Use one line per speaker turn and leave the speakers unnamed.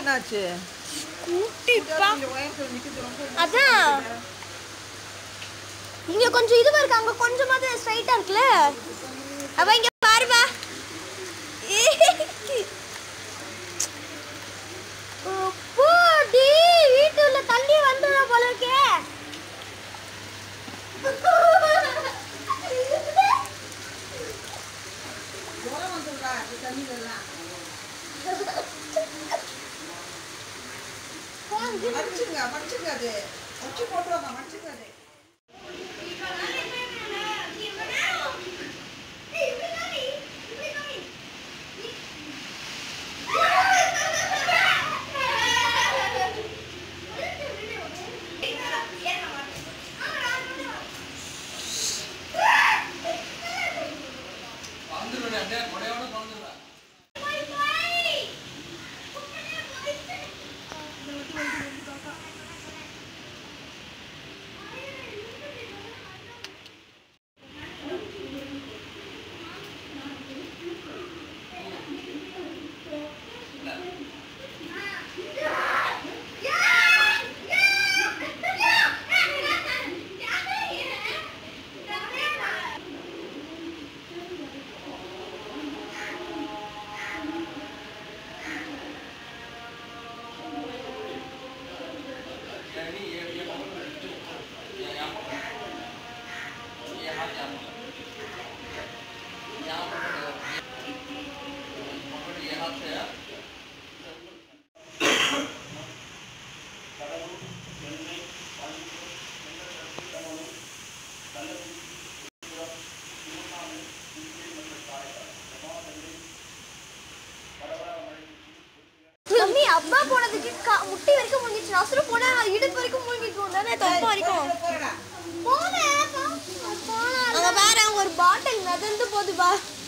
என்னாச்சு
குட்டிப்பா
கொஞ்சம் உயரத்துல நிக்குது ரொம்ப
அதான் இங்க கொஞ்சம் இதுவா இருக்கு அங்க கொஞ்சமாவது ஸ்ட்ரைட்டா இருக்குல்ல அவ இங்க பாருப்பா போடி வீட்டுல தண்ணி வந்துடும் போல இருக்கே
ஜுரம் வந்துடுறா இந்த தண்ணியிலலாம் மடிச்சுங்க மடிச்சுங்க அது வச்சு போட்டுருவாங்க மடிச்சுங்க அது
மம்மி அப்பா போனதுக்கு கா- முட்டி வரைக்கும் முழுங்கிச்சு நசுறு போனா இடுப்பு வரைக்கும் முழுங்கிக்கும் தானே தொப்பை வரைக்கும்
போறடா
போனேன் அங்க பாரு அங்க ஒரு பாட்டில் மிதந்து போகுது பா